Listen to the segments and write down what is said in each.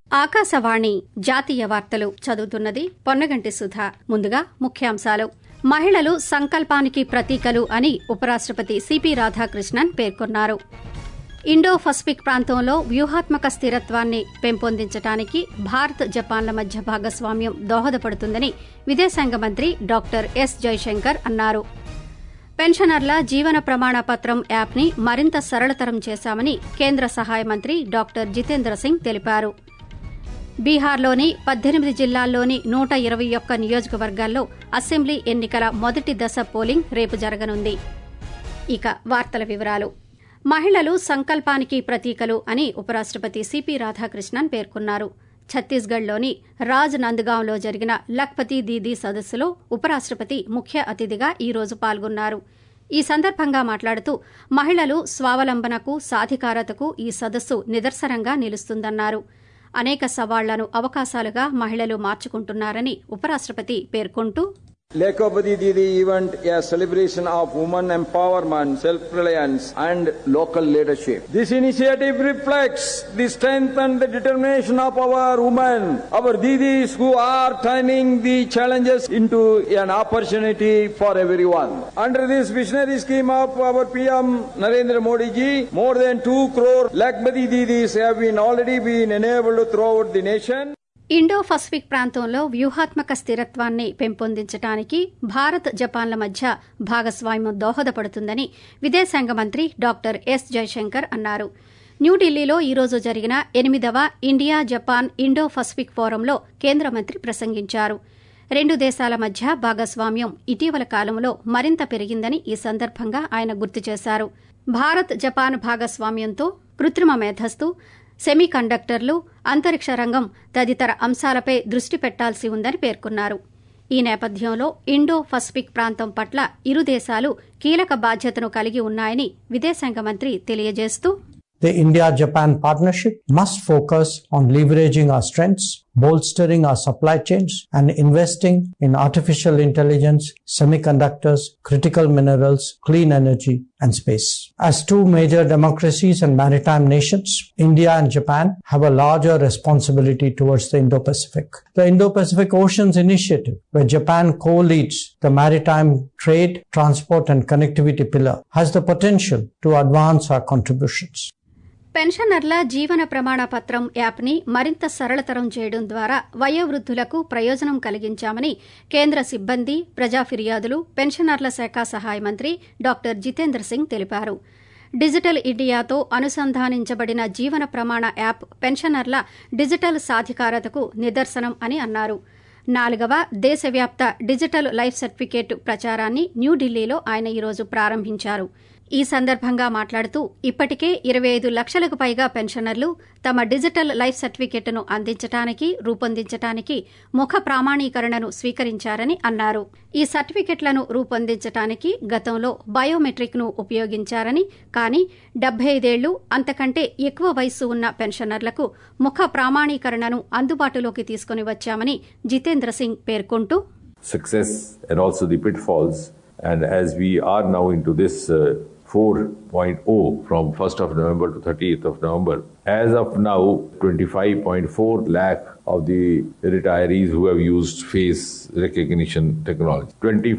ఆకాశవాణి జాతీయ వార్తలు చదువుతున్నది పొన్నగంటి సుధ ముందుగా ముఖ్యాంశాలు మహిళలు సంకల్పానికి ప్రతీకలు అని ఉపరాష్టపతి సిపి రాధాకృష్ణన్ పేర్కొన్నారు ఇండో పసిఫిక్ ప్రాంతంలో వ్యూహాత్మక స్థిరత్వాన్ని పెంపొందించడానికి భారత్ జపాన్ల మధ్య భాగస్వామ్యం దోహదపడుతుందని విదేశాంగ మంత్రి డాక్టర్ ఎస్ జైశంకర్ అన్నారు పెన్షనర్ల జీవన ప్రమాణ పత్రం యాప్ని మరింత సరళతరం చేశామని కేంద్ర సహాయ మంత్రి డాక్టర్ జితేంద్ర సింగ్ తెలిపారు బీహార్లోని పద్దెనిమిది జిల్లాల్లోని నూట ఇరవై ఒక్క నియోజకవర్గాల్లో అసెంబ్లీ ఎన్నికల మొదటి దశ పోలింగ్ రేపు జరగనుంది ఇక వార్తల వివరాలు మహిళలు సంకల్పానికి ప్రతీకలు అని ఉపరాష్టపతి సిపి రాధాకృష్ణన్ పేర్కొన్నారు ఛత్తీస్గఢ్లోని రాజ్ నందగాంలో జరిగిన లఖ్పతి దీదీ సదస్సులో ఉపరాష్టపతి ముఖ్య అతిథిగా ఈ రోజు పాల్గొన్నారు ఈ సందర్భంగా మాట్లాడుతూ మహిళలు స్వావలంబనకు సాధికారతకు ఈ సదస్సు నిదర్శనంగా నిలుస్తుందన్నారు అనేక సవాళ్లను అవకాశాలుగా మహిళలు మార్చుకుంటున్నారని ఉపరాష్టపతి పేర్కొంటూ Lekopati Didi event a celebration of women empowerment, self-reliance and local leadership. This initiative reflects the strength and the determination of our women, our Didis who are turning the challenges into an opportunity for everyone. Under this visionary scheme of our PM Narendra Modi ji, more than 2 crore Lakpati Didis have been already been enabled throughout the nation. Indo Pacific ప్రాంతంలో వ్యూహాత్మక స్థిరత్వాన్ని పెంపొందించడానికి భారత్ జపాన్ల మధ్య భాగస్వామ్యం దోహదపడుతుందని విదేశాంగ మంత్రి doctor yes Jaishankar అన్నారు న్యూఢిల్లీలో ఈ రోజు జరిగిన ఎనిమిదవ ఇండియా జపాన్ ఇండో పసిఫిక్ ఫోరంలో కేంద్ర మంత్రి ప్రసంగించారు రెండు దేశాల మధ్య భాగస్వామ్యం ఇటీవల కాలంలో మరింత పెరిగిందని ఈ సందర్భంగా ఆయన గుర్తు చేశారు భారత్ జపాన్ భాగస్వామ్యంతో కృత్రిమ మేధస్తు సెమీ కండక్టర్లు అంతరిక్ష రంగం తదితర అంశాలపై దృష్టి పెట్టాల్సి ఉందని పేర్కొన్నారు ఈ నేపథ్యంలో ఇండో పసిఫిక్ ప్రాంతం పట్ల ఇరు దేశాలు కీలక బాధ్యతను కలిగి ఉన్నాయని విదేశాంగ మంత్రి తెలియజేస్తూ The India Japan partnership must focus on leveraging our strengths, bolstering our supply chains, and investing in artificial intelligence, semiconductors, critical minerals, clean energy, and space. As two major democracies and maritime nations, India and Japan have a larger responsibility towards the Indo Pacific. The Indo Pacific Oceans Initiative, where Japan co leads the maritime trade, transport, and connectivity pillar, has the potential to advance our contributions. పెన్షనర్ల జీవన ప్రమాణ పత్రం యాప్ని మరింత సరళతరం చేయడం ద్వారా వయోవృద్దులకు ప్రయోజనం కలిగించామని కేంద్ర సిబ్బంది ప్రజా ఫిర్యాదులు పెన్షనర్ల శాఖ సహాయ మంత్రి డాక్టర్ జితేంద్ర సింగ్ తెలిపారు డిజిటల్ ఇండియాతో అనుసంధానించబడిన జీవన ప్రమాణ యాప్ పెన్షనర్ల డిజిటల్ సాధికారతకు నిదర్శనం అని అన్నారు నాలుగవ దేశవ్యాప్త డిజిటల్ లైఫ్ సర్టిఫికేట్ ప్రచారాన్ని న్యూఢిల్లీలో ఆయన ఈరోజు ప్రారంభించారు ఈ సందర్భంగా మాట్లాడుతూ ఇప్పటికే ఇరవై ఐదు లక్షలకు పైగా పెన్షనర్లు తమ డిజిటల్ లైఫ్ సర్టిఫికెట్ను అందించడానికి రూపొందించడానికి ముఖ ప్రామాణీకరణను స్వీకరించారని అన్నారు ఈ సర్టిఫికెట్లను రూపొందించడానికి గతంలో బయోమెట్రిక్ ను ఉపయోగించారని కానీ డెబ్బై ఐదేళ్లు అంతకంటే ఎక్కువ వయస్సు ఉన్న పెన్షనర్లకు ముఖ ప్రామాణీకరణను అందుబాటులోకి తీసుకుని వచ్చామని జితేంద్ర సింగ్ పేర్కొంటూ success and also the pitfalls. And as we are now into this uh, 4.0 from 1st of November to 30th of November, as of now, 25.4 lakh of the retirees who have used face recognition technology,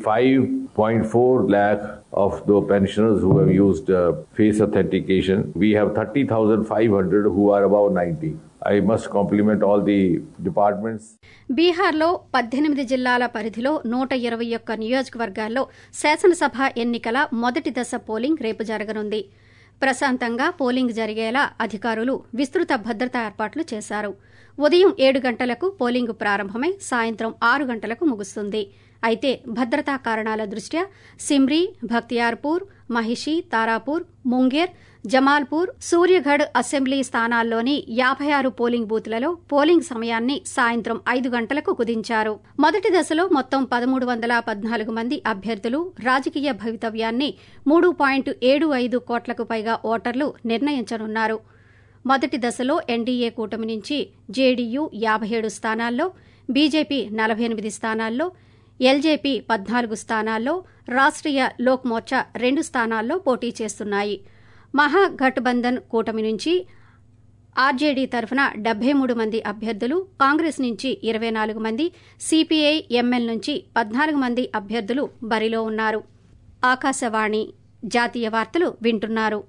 25.4 lakh of the pensioners who have used uh, face authentication. We have 30,500 who are above 90. I must compliment all the departments. బీహార్లో పద్దెనిమిది జిల్లాల పరిధిలో నూట ఇరవై ఒక్క నియోజకవర్గాల్లో శాసనసభ ఎన్నికల మొదటి దశ పోలింగ్ రేపు జరగనుంది ప్రశాంతంగా పోలింగ్ జరిగేలా అధికారులు విస్తృత భద్రతా ఏర్పాట్లు చేశారు ఉదయం ఏడు గంటలకు పోలింగ్ ప్రారంభమై సాయంత్రం ఆరు గంటలకు ముగుస్తుంది అయితే భద్రతా కారణాల దృష్ట్యా సిమ్రీ భక్తియార్పూర్ మహిషి తారాపూర్ ముంగేర్ జమాల్పూర్ సూర్యగఢ్ అసెంబ్లీ స్థానాల్లోని యాభై ఆరు పోలింగ్ బూత్లలో పోలింగ్ సమయాన్ని సాయంత్రం ఐదు గంటలకు కుదించారు మొదటి దశలో మొత్తం పదమూడు వందల పద్నాలుగు మంది అభ్యర్థులు రాజకీయ భవితవ్యాన్ని మూడు పాయింట్ ఏడు ఐదు కోట్లకు పైగా ఓటర్లు నిర్ణయించనున్నారు మొదటి దశలో ఎన్డీఏ కూటమి నుంచి జేడీయూ యాభై ఏడు స్థానాల్లో బీజేపీ నలభై ఎనిమిది స్థానాల్లో ఎల్జేపీ పద్నాలుగు స్థానాల్లో రాష్ట్రీయ లోక్ మోర్చా రెండు స్థానాల్లో పోటీ చేస్తున్నాయి మహాగఠబంధన్ కూటమి నుంచి ఆర్జేడీ తరఫున డెబ్బై మూడు మంది అభ్యర్థులు కాంగ్రెస్ నుంచి ఇరవై నాలుగు మంది సిపిఐ ఎంఎల్ నుంచి పద్నాలుగు మంది అభ్యర్థులు బరిలో ఉన్నారు ఆకాశవాణి జాతీయ వార్తలు వింటున్నారు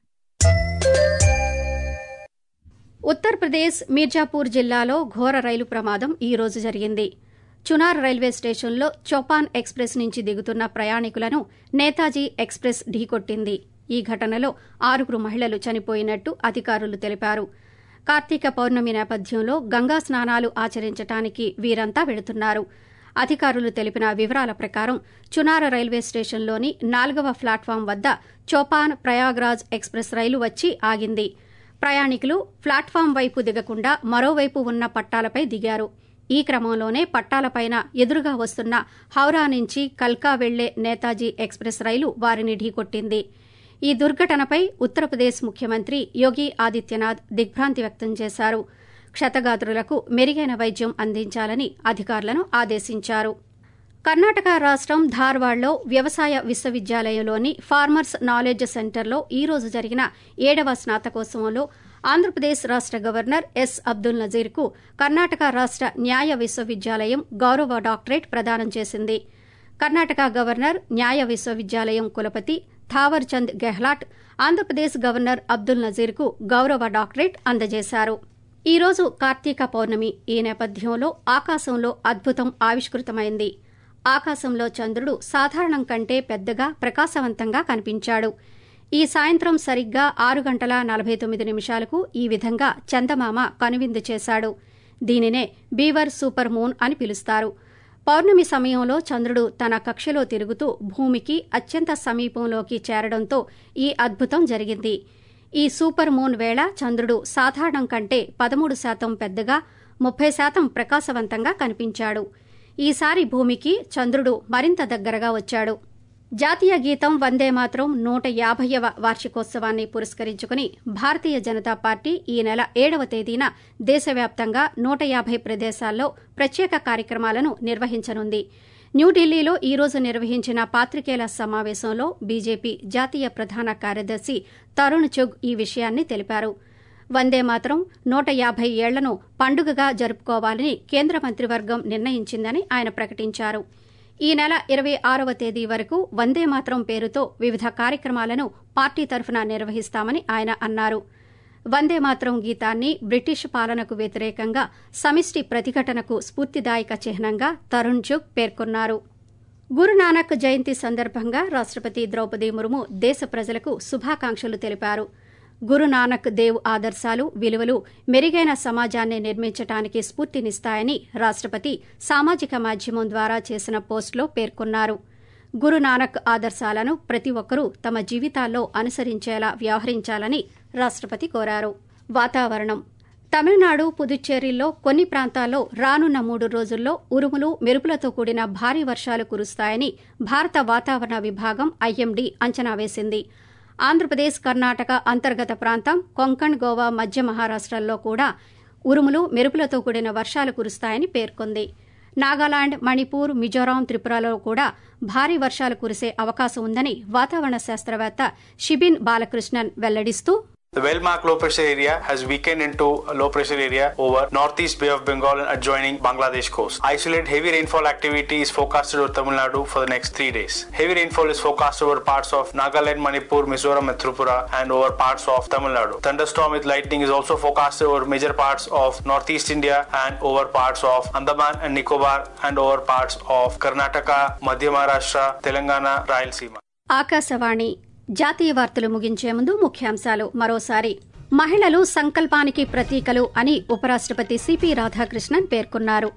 ఉత్తరప్రదేశ్ మీర్జాపూర్ జిల్లాలో ఘోర రైలు ప్రమాదం ఈ రోజు జరిగింది చునార్ రైల్వే స్టేషన్లో చౌపాన్ ఎక్స్ప్రెస్ నుంచి దిగుతున్న ప్రయాణికులను నేతాజీ ఎక్స్ప్రెస్ ఢీకొట్టింది ఈ ఘటనలో ఆరుగురు మహిళలు చనిపోయినట్టు అధికారులు తెలిపారు కార్తీక పౌర్ణమి నేపథ్యంలో గంగా స్నానాలు ఆచరించడానికి వీరంతా వెళుతున్నారు అధికారులు తెలిపిన వివరాల ప్రకారం చునార రైల్వే స్టేషన్లోని నాలుగవ ప్లాట్ఫాం వద్ద చోపాన్ ప్రయాగ్రాజ్ ఎక్స్ప్రెస్ రైలు వచ్చి ఆగింది ప్రయాణికులు ప్లాట్ఫాం వైపు దిగకుండా మరోవైపు ఉన్న పట్టాలపై దిగారు ఈ క్రమంలోనే పట్టాలపైన ఎదురుగా వస్తున్న హౌరా నుంచి కల్కా వెళ్లే నేతాజీ ఎక్స్ప్రెస్ రైలు వారిని ఢీకొట్టింది ఈ దుర్ఘటనపై ఉత్తరప్రదేశ్ ముఖ్యమంత్రి యోగి ఆదిత్యనాథ్ దిగ్భ్రాంతి వ్యక్తం చేశారు క్షతగాత్రులకు మెరుగైన వైద్యం అందించాలని అధికారులను ఆదేశించారు కర్ణాటక రాష్టం ధార్వాడ్లో వ్యవసాయ విశ్వవిద్యాలయంలోని ఫార్మర్స్ నాలెడ్జ్ సెంటర్లో ఈ రోజు జరిగిన ఏడవ స్నాతకోత్సవంలో ఆంధ్రప్రదేశ్ రాష్ట గవర్నర్ ఎస్ అబ్దుల్ నజీర్కు కర్ణాటక రాష్ట న్యాయ విశ్వవిద్యాలయం గౌరవ డాక్టరేట్ ప్రదానం చేసింది కర్ణాటక గవర్నర్ న్యాయ విశ్వవిద్యాలయం కులపతి థావర్ చంద్ గెహ్లాట్ ఆంధ్రప్రదేశ్ గవర్నర్ అబ్దుల్ నజీర్కు గౌరవ డాక్టరేట్ అందజేశారు ఈ రోజు కార్తీక పౌర్ణమి ఈ నేపథ్యంలో ఆకాశంలో అద్భుతం ఆవిష్కృతమైంది ఆకాశంలో చంద్రుడు సాధారణం కంటే పెద్దగా ప్రకాశవంతంగా కనిపించాడు ఈ సాయంత్రం సరిగ్గా ఆరు గంటల నలభై తొమ్మిది నిమిషాలకు ఈ విధంగా చందమామ కనువిందు చేశాడు దీనినే బీవర్ సూపర్ మూన్ అని పిలుస్తారు పౌర్ణమి సమయంలో చంద్రుడు తన కక్షలో తిరుగుతూ భూమికి అత్యంత సమీపంలోకి చేరడంతో ఈ అద్భుతం జరిగింది ఈ సూపర్ మూన్ వేళ చంద్రుడు సాధారణం కంటే పదమూడు శాతం పెద్దగా ముప్పై శాతం ప్రకాశవంతంగా కనిపించాడు ఈసారి భూమికి చంద్రుడు మరింత దగ్గరగా వచ్చాడు జాతీయ గీతం వందే మాత్రం నూట యాభైవ వార్షికోత్సవాన్ని పురస్కరించుకుని భారతీయ జనతా పార్టీ ఈ నెల ఏడవ తేదీన దేశవ్యాప్తంగా నూట యాభై ప్రదేశాల్లో ప్రత్యేక కార్యక్రమాలను నిర్వహించనుంది న్యూఢిల్లీలో ఈ రోజు నిర్వహించిన పాత్రికేయుల సమావేశంలో బీజేపీ జాతీయ ప్రధాన కార్యదర్శి తరుణ్ చుగ్ ఈ విషయాన్ని తెలిపారు వందే మాత్రం నూట యాభై ఏళ్లను పండుగగా జరుపుకోవాలని కేంద్ర మంత్రివర్గం నిర్ణయించిందని ఆయన ప్రకటించారు ఈ నెల ఇరవై ఆరవ తేదీ వరకు వందే మాత్రం పేరుతో వివిధ కార్యక్రమాలను పార్టీ తరఫున నిర్వహిస్తామని ఆయన అన్నారు వందే మాత్రం గీతాన్ని బ్రిటిష్ పాలనకు వ్యతిరేకంగా సమిష్టి ప్రతిఘటనకు స్ఫూర్తిదాయక చిహ్నంగా తరుణ్ చుగ్ పేర్కొన్నారు గురునానక్ జయంతి సందర్భంగా రాష్టపతి ద్రౌపది ముర్ము దేశ ప్రజలకు శుభాకాంక్షలు తెలిపారు గురునానక్ దేవ్ ఆదర్శాలు విలువలు మెరుగైన సమాజాన్ని నిర్మించడానికి స్ఫూర్తినిస్తాయని రాష్టపతి సామాజిక మాధ్యమం ద్వారా చేసిన పోస్టులో పేర్కొన్నారు గురునానక్ ఆదర్శాలను ప్రతి ఒక్కరూ తమ జీవితాల్లో అనుసరించేలా వ్యవహరించాలని రాష్టపతి కోరారు వాతావరణం తమిళనాడు పుదుచ్చేరిల్లో కొన్ని ప్రాంతాల్లో రానున్న మూడు రోజుల్లో ఉరుములు మెరుపులతో కూడిన భారీ వర్షాలు కురుస్తాయని భారత వాతావరణ విభాగం ఐఎండీ అంచనా వేసింది ఆంధ్రప్రదేశ్ కర్ణాటక అంతర్గత ప్రాంతం కొంకణ్ గోవా మధ్య మహారాష్టల్లో కూడా ఉరుములు మెరుపులతో కూడిన వర్షాలు కురుస్తాయని పేర్కొంది నాగాలాండ్ మణిపూర్ మిజోరాం త్రిపురలో కూడా భారీ వర్షాలు కురిసే అవకాశం ఉందని వాతావరణ శాస్త్రవేత్త షిబిన్ Balakrishnan వెల్లడిస్తూ The well-marked low pressure area has weakened into a low pressure area over northeast Bay of Bengal and adjoining Bangladesh coast. Isolated heavy rainfall activity is forecasted over Tamil Nadu for the next three days. Heavy rainfall is forecast over parts of Nagaland, Manipur, Mizoram and Tripura and over parts of Tamil Nadu. Thunderstorm with lightning is also forecasted over major parts of northeast India and over parts of Andaman and Nicobar and over parts of Karnataka, Madhya Maharashtra, Telangana, Rayalaseema. Akashvani జాతీయ వార్తలు ముగించే ముందు ముఖ్యాంశాలు మరోసారి మహిళలు సంకల్పానికి ప్రతీకలు అని ఉపరాష్టపతి సిపి రాధాకృష్ణన్ పేర్కొన్నారు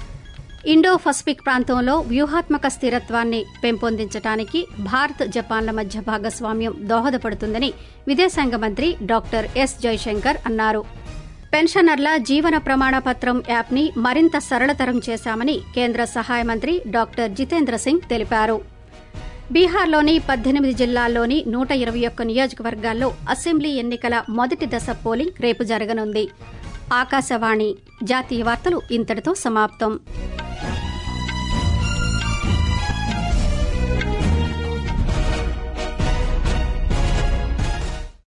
ఇండో పసిఫిక్ ప్రాంతంలో వ్యూహాత్మక స్థిరత్వాన్ని పెంపొందించడానికి భారత్ జపాన్ల మధ్య భాగస్వామ్యం దోహదపడుతుందని విదేశాంగ మంత్రి డాక్టర్ ఎస్ జైశంకర్ అన్నారు పెన్షనర్ల జీవన ప్రమాణ పత్రం యాప్ని మరింత సరళతరం చేశామని కేంద్ర సహాయ మంత్రి డాక్టర్ జితేంద్ర సింగ్ తెలిపారు బీహార్లోని పద్దెనిమిది జిల్లాల్లోని నూట ఇరవై ఒక్క నియోజకవర్గాల్లో అసెంబ్లీ ఎన్నికల మొదటి దశ పోలింగ్ రేపు జరగనుంది ఆకాశవాణి జాతీయ వార్తలు ఇంతటితో సమాప్తం